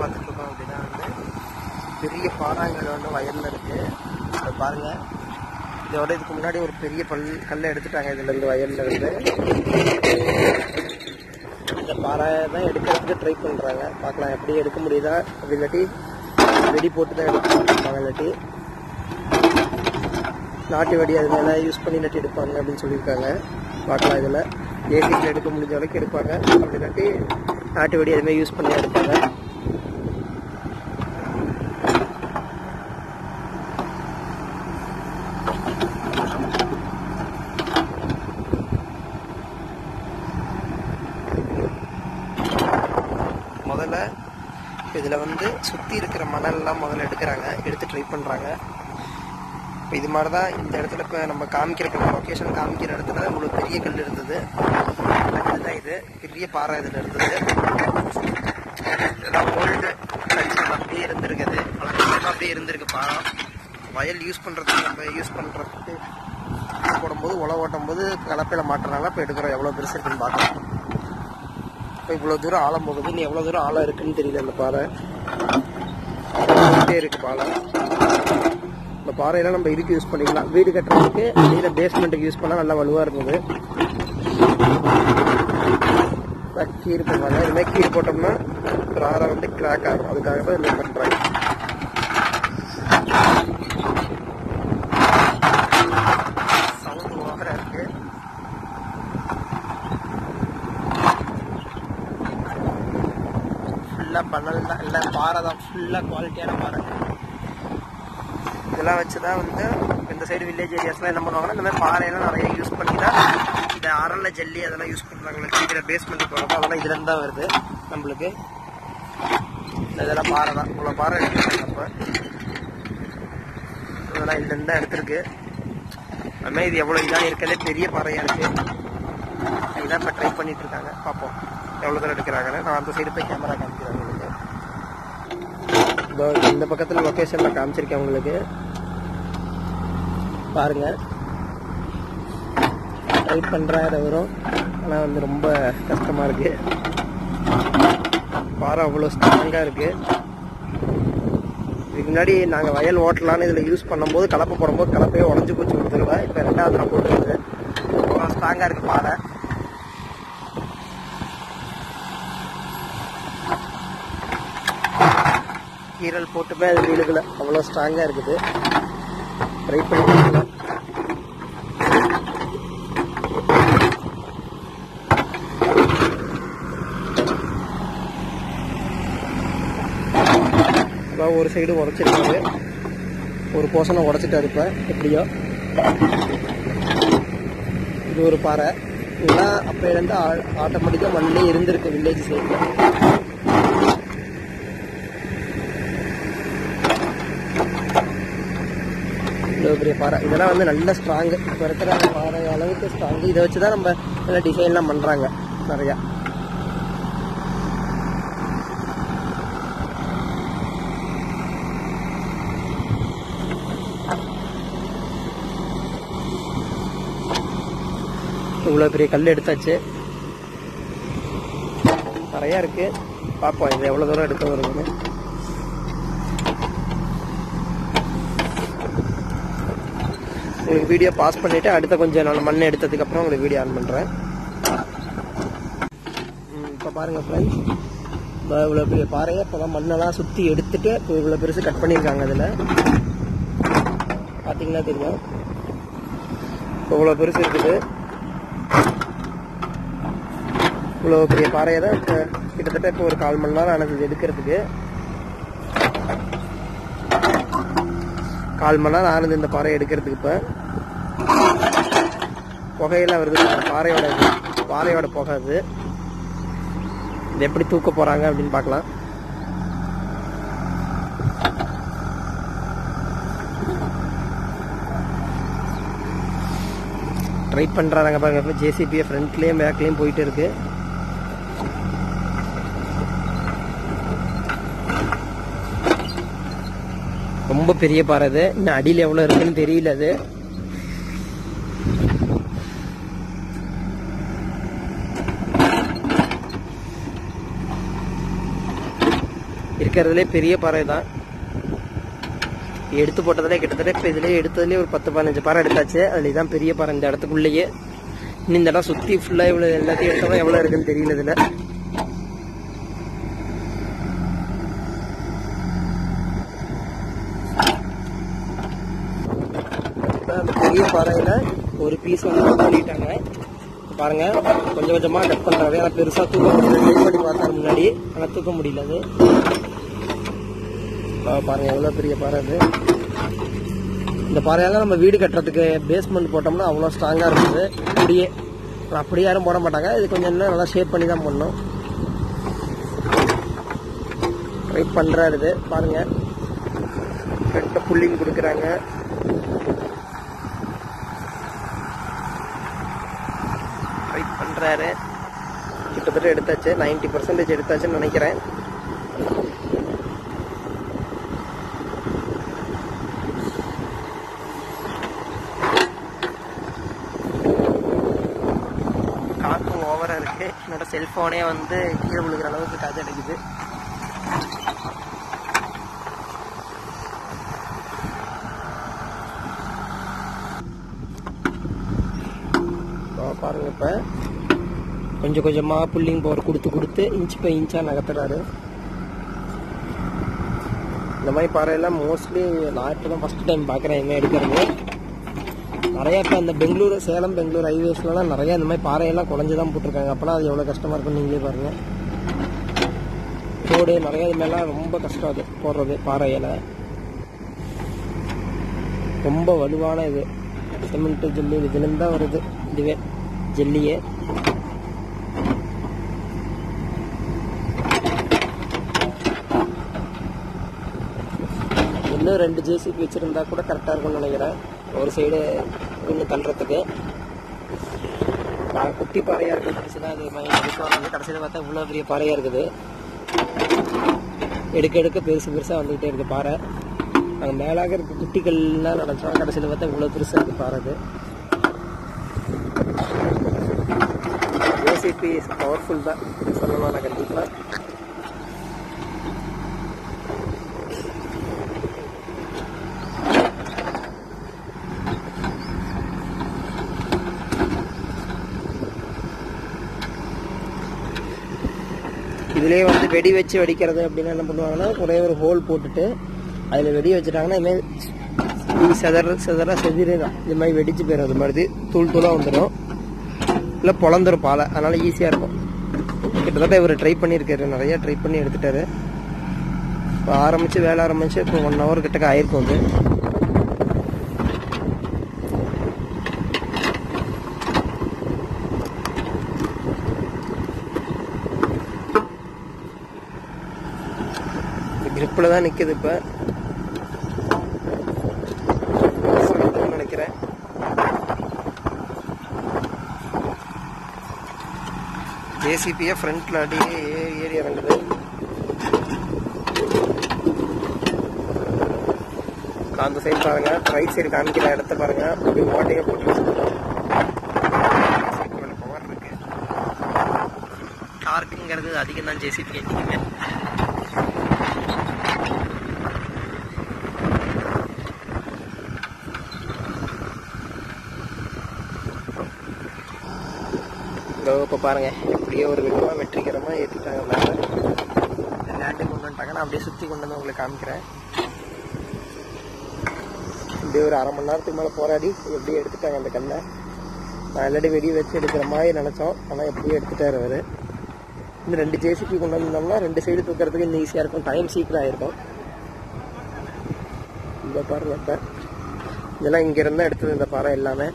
பார்த்துட்டு இருக்கோம் அப்படின்னா வந்து பெரிய பாறாங்கல் வந்து வயல்ல இருக்கு அதை பாருங்க இதோட இதுக்கு முன்னாடி ஒரு பெரிய பல் கல்லை எடுத்துட்டாங்க இதுல இருந்து வயல்ல இருந்து இந்த பாறை தான் எடுக்கிறதுக்கு ட்ரை பண்றாங்க பார்க்கலாம் எப்படி எடுக்க முடியுதா அப்படி இல்லாட்டி வெடி போட்டு தான் எடுப்பாங்க இல்லாட்டி நாட்டு வெடி அது மேலே யூஸ் பண்ணி நட்டு எடுப்பாங்க அப்படின்னு சொல்லியிருக்காங்க பார்க்கலாம் இதில் ஏசிக்கில் எடுக்க முடிஞ்ச அளவுக்கு எடுப்பாங்க அப்படி இல்லாட்டி நாட்டு வெடி அதுமாதிரி யூஸ் பண்ணி எடுப்பாங்க முதல்ல இதில் வந்து சுற்றி இருக்கிற மணல்லாம் முதல்ல எடுக்கிறாங்க எடுத்து ட்ரை பண்ணுறாங்க இப்போ இது மாதிரி தான் இந்த இடத்துல இப்போ நம்ம காமிக்கிற லொக்கேஷன் காமிக்கிற இடத்துல இவ்வளோ பெரிய கல் இருந்தது இதுதான் இது பெரிய பாறை இதில் இருந்தது இதெல்லாம் ஓல்டு கல்ச்சர் அப்படியே இருந்திருக்குது பழக்கமாக அப்படியே இருந்திருக்கு பாறை வயல் யூஸ் பண்ணுறதுக்கு நம்ம யூஸ் பண்ணுறதுக்கு போடும்போது உழவு ஓட்டும் போது கலப்பையில் மாட்டுறாங்க இப்போ எடுக்கிறோம் எவ்வளோ பெருசு இருக்குன்னு பார்க்கலாம் இப்போ இவ்வளோ தூரம் ஆழம் போகுது இன்னும் எவ்வளோ தூரம் ஆழம் இருக்குன்னு தெரியல அந்த பாறை போயிட்டே இருக்கு பாறை இந்த பாறையெல்லாம் நம்ம இதுக்கு யூஸ் பண்ணிக்கலாம் வீடு கட்டுறதுக்கு வெளியில பேஸ்மெண்ட்டுக்கு யூஸ் பண்ணால் நல்லா வலுவாக இருந்தது அதான் கீறு போடுவாங்க இதுமாதிரி கீறு போட்டோம்னா ஒரு ஆறாக வந்து கிராக் ஆகும் அதுக்காக தான் இதில் பண்ணுறாங்க சவுண்ட் ஓவராக இருக்கு ஃபுல்லாக பண்ணல் தான் இல்லை பாறை தான் ஃபுல்லாக குவாலிட்டியான பாறை இதெல்லாம் வச்சு தான் வந்து இந்த சைடு வில்லேஜ் ஏரியாஸ்லாம் என்ன பண்ணுவாங்கன்னா இந்த மாதிரி பாறையெல்லாம் நிறைய யூஸ் பண்ணி தான் இந்த அரள ஜல்லி அதெல்லாம் யூஸ் பண்ணுறாங்க சீக்கிரம் பேஸ்மெண்ட் போகிறப்போ அதெல்லாம் இதுலேருந்து தான் வருது நம்மளுக்கு இந்த இதெல்லாம் பாறை தான் இவ்வளோ பாறை எடுத்துருக்காங்க அப்போ இதெல்லாம் இதுலேருந்து தான் எடுத்திருக்கு அதுமாதிரி இது எவ்வளோ இதாக இருக்கிறதே பெரிய பாறையாக இருக்குது இதான் இப்போ ட்ரை பண்ணிட்டு இருக்காங்க பார்ப்போம் எவ்வளோ தூரம் எடுக்கிறாங்கன்னு நான் அந்த சைடு போய் கேமரா காமிக்கிறேன் உங்களுக்கு இதோ இந்த பக்கத்தில் லொக்கேஷனில் காமிச்சிருக்கேன் உங்களுக்கு பாருங்க ட்ரை பண்ணுறாரு வரும் ஆனால் வந்து ரொம்ப கஷ்டமாக இருக்கு பாறை அவ்வளோ ஸ்ட்ராங்காக இருக்கு இதுக்கு முன்னாடி நாங்கள் வயல் ஓட்டலான்னு இதில் யூஸ் பண்ணும்போது கலப்பை போடும்போது கலப்பையே உடஞ்சி போச்சு ஒரு தடவை இப்போ ரெண்டாவது நான் போட்டுருது அவ்வளோ ஸ்ட்ராங்காக இருக்குது பாறை கீரல் போட்டுமே அது விழுகல அவ்வளோ ஸ்ட்ராங்காக இருக்குது ட்ரை பண்ணி பார்க்கலாம் அதான் ஒரு சைடு உடச்சிருக்காரு ஒரு போர்ஷனை உடச்சிட்டாரு இப்போ எப்படியோ இது ஒரு பாறை இதெல்லாம் அப்போலேருந்து ஆட்டோமேட்டிக்காக மண்ணிலே இருந்திருக்கு வில்லேஜ் சைடில் இவ்வளோ பெரிய பாறை இதெல்லாம் வந்து நல்ல ஸ்ட்ராங்கு இப்போ இருக்கிற பாறை அளவுக்கு ஸ்ட்ராங்கு இதை வச்சு தான் நம்ம நல்ல டிசைன்லாம் பண்ணுறாங்க நிறையா இவ்வளோ பெரிய கல் எடுத்தாச்சு நிறையா இருக்கு பார்ப்போம் இது எவ்வளோ தூரம் எடுக்க வருதுன்னு உங்களுக்கு வீடியோ பாஸ் பண்ணிவிட்டு அடுத்த கொஞ்சம் நான் மண் எடுத்ததுக்கப்புறம் உங்களுக்கு வீடியோ ஆன் பண்ணுறேன் இப்போ பாருங்கள் ஃப்ரெண்ட்ஸ் இப்போ இவ்வளோ பெரிய பாறையை இப்போ தான் மண்ணெல்லாம் சுற்றி எடுத்துட்டு இப்போ இவ்வளோ பெருசு கட் பண்ணியிருக்காங்க அதில் பார்த்தீங்கன்னா தெரியும் இப்போ இவ்வளோ பெருசு இருக்குது இவ்வளோ பெரிய பாறையை தான் இப்போ கிட்டத்தட்ட இப்போ ஒரு கால் மணி நேரம் ஆனது இது எடுக்கிறதுக்கு கால் மணி நேரம் ஆனது இந்த பாறையை எடுக்கிறதுக்கு இப்போ புகையெல்லாம் வருது பாருங்க, பாறையோட இது. பாறையோட புகை அது இது எப்படி தூக்க போறாங்க அப்படின்னு பார்க்கலாம் ட்ரை பண்றாங்க பாருங்க ஜேசிபியை ஃப்ரண்ட்லேயும் பேக்லேயும் போயிட்டு இருக்கு ரொம்ப பெரிய பாறை அது இன்னும் அடியில் எவ்வளோ இருக்குன்னு தெரியல அது இருக்கிறதுலே பெரிய பாறை தான் எடுத்து போட்டதுலே கிட்டத்தட்ட இப்போ இதுலேயே எடுத்ததுலேயே ஒரு பத்து பதினஞ்சு பாறை எடுத்தாச்சு அதுல இதான் பெரிய பாறை இந்த இடத்துக்குள்ளேயே இன்னும் இந்த இடம் சுற்றி ஃபுல்லாக இவ்வளோ எல்லாத்தையும் எடுத்தோம்னா எவ்வளோ இருக்குன்னு தெரியல இதில் அந்த பெரிய பாறையில ஒரு பீஸ் வந்து cut பண்ணிட்டாங்க பாருங்க கொஞ்சம் கொஞ்சமா கட் பண்றாரு ஆனா பெருசா தூக்க முடியல ட்ரை பண்ணி பார்த்தாரு முன்னாடி ஆனா தூக்க முடியல அது ஆ, பாருங்க எவ்வளவு பெரிய பாறை அது இந்த பாறையால நம்ம வீடு கட்டுறதுக்கு பேஸ்மெண்ட் போட்டோம்னா அவ்வளோ ஸ்ட்ராங்கா இருக்குது அப்படியே ஆனா அப்படியே யாரும் போட மாட்டாங்க இது கொஞ்சம் இன்னும் நல்லா ஷேப் பண்ணி தான் போடணும் ட்ரை பண்றாரு இது பாருங்க ரெட்ட புல்லிங் கொடுக்குறாங்க ட்ரை பண்றாரு கிட்டத்தட்ட எடுத்தாச்சு 90% பர்சன்டேஜ் எடுத்தாச்சுன்னு நினைக்கிறேன் காற்றும் ஓவரா இருக்கு என்னோட செல்போனே வந்து கீழே விழுகிற அளவுக்கு காற்று அடிக்குது இப்போ பாருங்க இப்ப கொஞ்சம் கொஞ்சமா புல்லிங் பவர் கொடுத்து கொடுத்து இன்ச் பை இன்ச்சா நகர்த்துறாரு இந்த மாதிரி பாறையெல்லாம் மோஸ்ட்லி நான் இப்போ தான் ஃபஸ்ட் டைம் பார்க்குறேன் இனிமேல் எடுக்கிறது நிறைய இப்போ இந்த பெங்களூரு சேலம் பெங்களூர் ஹைவேஸ்லலாம் நிறைய இந்த மாதிரி பாறையெல்லாம் குழஞ்சி தான் போட்டிருக்காங்க அப்போலாம் அது எவ்வளோ கஷ்டமாக இருக்கும்னு நீங்களே பாருங்க ரோடு நிறைய இது மேலாம் ரொம்ப கஷ்டம் அது போடுறது பாறையில ரொம்ப வலுவான இது சிமெண்ட் ஜல்லி இதுலேருந்து தான் வருது இதுவே ஜெல்லியே இன்னும் ரெண்டு ஜேசிபி வச்சிருந்தா கூட கரெக்டாக இருக்கும்னு நினைக்கிறேன் ஒரு சைடு இன்னும் தள்ளுறதுக்கு பா- குட்டி பாறையாக இருக்குது கடைசியில் அது மாதிரி எடுக்க கடைசியில் பார்த்தா இவ்வளோ பெரிய பாறையாக இருக்குது எடுக்க எடுக்க பெருசு பெருசாக வந்துக்கிட்டே இருக்குது பாறை நாங்கள் மேலாக இருக்க குட்டிகள்லாம் நினச்சோம் கடைசியில் பார்த்தா இவ்வளோ பெருசாக இருக்குது பாறை அது ஜேசிபி பவர்ஃபுல் தான் சொல்லலாம் நான் கண்டிப்பாக இதுலேயே வந்து வெடி வச்சு வெடிக்கிறது அப்படின்னா என்ன பண்ணுவாங்கன்னா ஒரே ஒரு ஹோல் போட்டுட்டு அதில் வெடி வச்சுட்டாங்கன்னா இதுமாதிரி செதற செதற செதிரிடும் இது மாதிரி வெடிச்சு போயிடும் அது மாதிரி தூள் தூளாக வந்துடும் இல்லை பொழந்துரும் பாலை அதனால ஈஸியாக இருக்கும் கிட்டத்தட்ட இவர் ட்ரை பண்ணியிருக்காரு நிறைய ட்ரை பண்ணி எடுத்துட்டாரு இப்போ ஆரம்பிச்சு வேலை ஆரம்பிச்சு இப்போ ஒன் ஹவர் கிட்டக்க ஆயிருக்கும் அது கிரிப்பில் தான் நிற்குது இப்போ நினைக்கிறேன் ஜேசிபியை ஃப்ரண்ட்ல அடியே ஏறி ஏறி இறங்குது அந்த சைடு பாருங்க ரைட் சைடு காமிக்கிற இடத்த பாருங்க அப்படி ஓட்டையை போட்டு பவர் இருக்கு டார்க்குங்கிறது அதிகம் தான் ஜேசிபி என்றைக்குமே இதோ இப்போ பாருங்க எப்படியோ ஒரு விதமாக வெற்றிகரமாக ஏற்றிட்டாங்க மேலே லேண்டு கொண்டு வந்துட்டாங்க நான் அப்படியே சுற்றி கொண்டு வந்து உங்களுக்கு காமிக்கிறேன் இப்படியே ஒரு அரை மணி நேரத்துக்கு மேலே போராடி எப்படியோ எடுத்துட்டாங்க அந்த கல்லை நான் ஆல்ரெடி வெடி வச்சு எடுக்கிற மாதிரி நினச்சோம் ஆனால் எப்படியோ எடுத்துட்டாரு அவர் இன்னும் ரெண்டு ஜேசிபி கொண்டு வந்தோம்னா ரெண்டு சைடு தூக்கிறதுக்கு இன்னும் ஈஸியாக இருக்கும் டைம் சீக்கிரம் ஆயிருக்கும் இந்த பாருங்க இப்போ இதெல்லாம் இங்க இருந்தா எடுத்தது இந்த பாறை எல்லாமே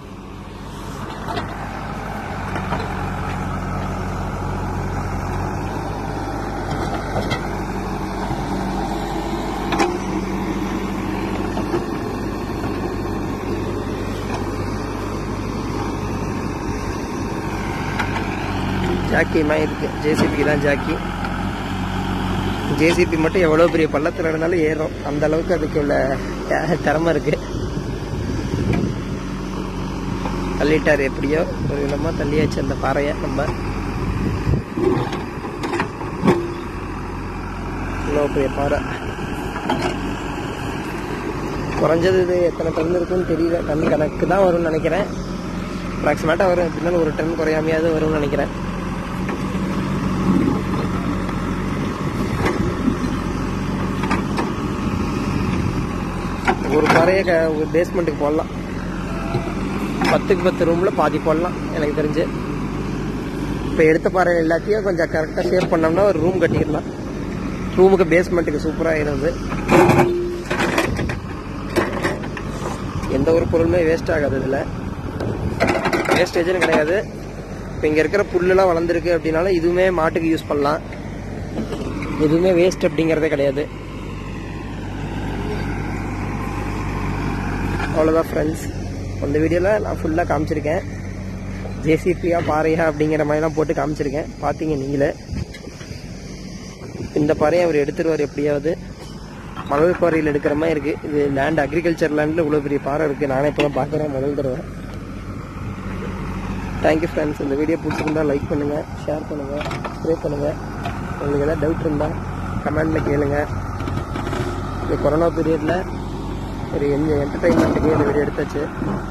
ஜாக்கி மாதிரி இருக்கு ஜேசிபி தான் ஜாக்கி ஜேசிபி மட்டும் எவ்வளோ பெரிய பள்ளத்தில் இருந்தாலும் ஏறும் அந்த அளவுக்கு அதுக்கு உள்ள த- திறமை இருக்கு தள்ளிட்டார் எப்படியோ ஒரு விதமாக தள்ளியாச்சு அந்த பாறையை நம்ம இவ்வளோ பெரிய பாறை குறைஞ்சது இது எத்தனை டன் இருக்குன்னு தெரியல டன் கணக்கு தான் வரும்னு நினைக்கிறேன் அப்ராக்சிமேட்டாக வரும் எப்படினாலும் ஒரு டன் குறையாமையாவது வரும்னு நினைக்கிறேன் ஒரு பாறையை க ஒரு பேஸ்மெண்ட்டுக்கு போடலாம் பத்துக்கு பத்து ரூமில் பாதி போடலாம் எனக்கு தெரிஞ்சு இப்போ எடுத்த பாறை எல்லாத்தையும் கொஞ்சம் கரெக்டாக ஷேர் பண்ணோம்னா ஒரு ரூம் கட்டிடலாம் ரூமுக்கு பேஸ்மெண்ட்டுக்கு சூப்பராக இருந்தது எந்த ஒரு பொருளுமே வேஸ்ட் ஆகாது இதில் வேஸ்டேஜ்னு கிடையாது இப்போ இங்கே இருக்கிற புல்லெல்லாம் வளர்ந்துருக்கு அப்படின்னாலும் இதுவுமே மாட்டுக்கு யூஸ் பண்ணலாம் எதுவுமே வேஸ்ட் அப்படிங்கிறதே கிடையாது அவ்வளோதான் ஃப்ரெண்ட்ஸ் அந்த வீடியோவில் நான் ஃபுல்லாக காமிச்சிருக்கேன் ஜேசிபியா பாறையா அப்படிங்கிற மாதிரிலாம் போட்டு காமிச்சிருக்கேன் பார்த்தீங்க நீங்களே இந்த பாறையை அவர் எடுத்துருவார் எப்படியாவது மணல் பாறையில் எடுக்கிற மாதிரி இருக்குது இது லேண்ட் அக்ரிகல்ச்சர் லேண்டில் இவ்வளோ பெரிய பாறை இருக்குது நானே இப்போ தான் பார்க்குறேன் முதல் தடவை தேங்க்யூ ஃப்ரெண்ட்ஸ் இந்த வீடியோ பிடிச்சிருந்தா லைக் பண்ணுங்கள் ஷேர் பண்ணுங்கள் சப்ஸ்கிரைப் பண்ணுங்கள் உங்களுக்கு ஏதாவது டவுட் இருந்தால் கமெண்டில் கேளுங்க இந்த கொரோனா பீரியடில் ஒரு எந்த என்டர்டைன்மெண்ட்டுக்கு இந்த வீடியோ எடுத்தாச்சு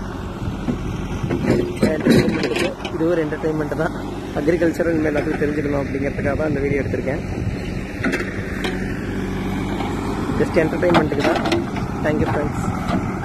என்டர்டைன்மெண்ட்டுக்கு இது ஒரு என்டர்டைன்மெண்ட் தான் அக்ரிகல்ச்சர் இனிமேல் எல்லாத்துக்கும் தெரிஞ்சுக்கணும் அப்படிங்கிறதுக்காக தான் இந்த வீடியோ எடுத்திருக்கேன் ஜஸ்ட் என்டர்டைன்மெண்ட்டுக்கு தான் தேங்க்யூ ஃப்ரெண்ட்ஸ்